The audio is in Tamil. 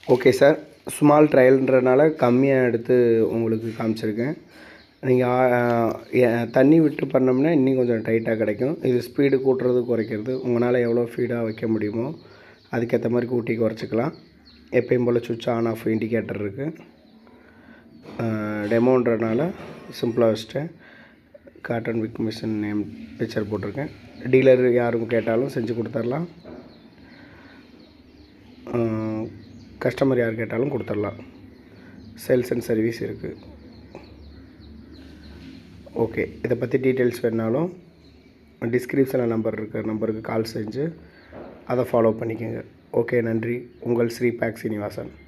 ஓகே சார் ஸ்மால் ட்ரையல்ன்றனால கம்மியாக எடுத்து உங்களுக்கு காமிச்சிருக்கேன் நீங்கள் தண்ணி விட்டு பண்ணோம்னா இன்னும் கொஞ்சம் டைட்டாக கிடைக்கும் இது ஸ்பீடு கூட்டுறது குறைக்கிறது உங்களால் எவ்வளோ ஸ்பீடாக வைக்க முடியுமோ அதுக்கேற்ற மாதிரி கூட்டி குறைச்சிக்கலாம் எப்பயும் போல் சுவிட்ச் ஆன் ஆஃப் இண்டிகேட்டர் இருக்குது டெமோன்றனால சிம்பிளாக வச்சுட்டேன் cotton wick machine name picture போட்டிருக்கேன் டீலர் யாரும் கேட்டாலும் செஞ்சு கொடுத்துர்லாம் கஸ்டமர் யார் கேட்டாலும் கொடுத்துடலாம் சேல்ஸ் அண்ட் சர்வீஸ் இருக்குது ஓகே இதை பற்றி டீட்டெயில்ஸ் வேணாலும் டிஸ்கிரிப்ஷனில் நம்பர் இருக்க நம்பருக்கு கால் செஞ்சு அதை ஃபாலோ பண்ணிக்கோங்க ஓகே நன்றி உங்கள் ஸ்ரீ பேக் சீனிவாசன்